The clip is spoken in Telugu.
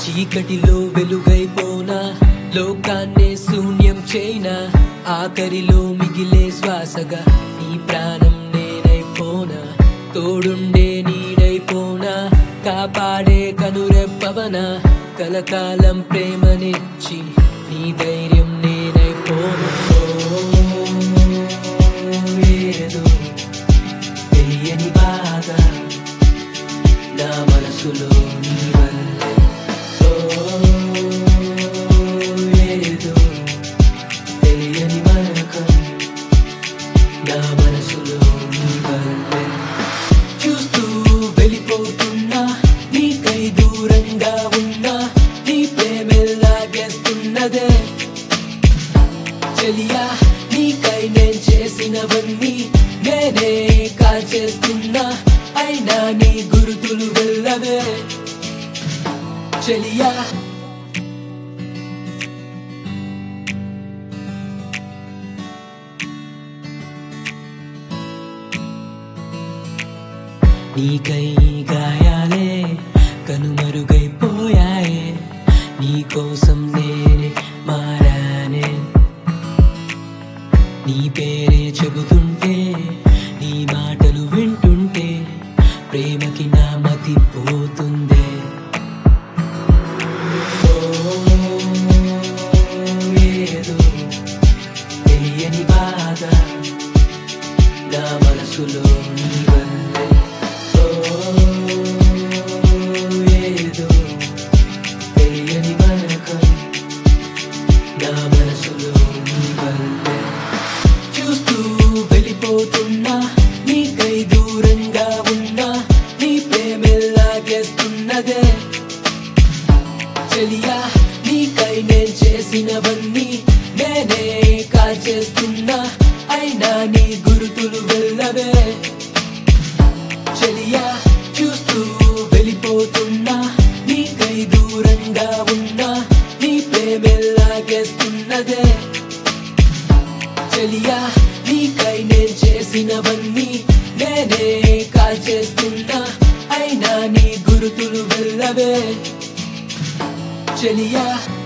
చీకటిలో వెలుగైపోనా లోకాన్నే శూన్యం చైనా ఆఖరిలో మిగిలే శ్వాసగా నీ ప్రాణం నేనైపోనా తోడుండే నీడైపోనా కాపాడే కనురెప్పవనా కలకాలం ప్రేమనిచ్చి నీ ధైర్యం నేనైపోనా ఏదో తెలియని బాధ నా మనసులో నీ వల్లే ఓ ఏదో తెలియని మరకం నా మనసులో నీ వల్లే చూస్తూ వెళ్ళిపోతున్నా నీకై దూరంగా ఉన్నా నీ ప్రేమెల్లాగేస్తున్నదే చెలియా నీకై నేను చేసినవన్నీ నేనే కాల్చేస్తున్నా అయినా నీ గురుతులు వెళ్ళవే చెలియా నీకై గాయాలే కనుమరుగైపోయాయే నీకోసం నేనే మారానే నీ పేరే చెబుతుంటే నీ మాటలు వింటుంటే ప్రేమకి నా మతి పోతుందే ఓ, ఏదో తెలియని బాధ నా మనసులో నీ వల్లే ఓ, ఏదో తెలియని మరకం నా మనసులో నీ వల్లే చూస్తూ వెళ్ళిపోతున్నా నీకై దూరంగా ఉన్నా నీ ప్రేమెల్లాగేస్తున్నదే చెలియా నీకై నేను చేసినవన్నీ నేనే కాల్చేస్తున్నా అయినా నీ గురుతులు వెళ్ళవే చెలియా చూస్తూ వెళ్ళిపోతున్నా నీకై దూరంగా ఉన్నా నీ ప్రేమెల్లాగేస్తున్నదే చెలియా నీకై నేను చేసినవన్నీ నేనే కాల్చేస్తున్నా అయినా నీ గురుతులు వెళ్ళవే చెలియా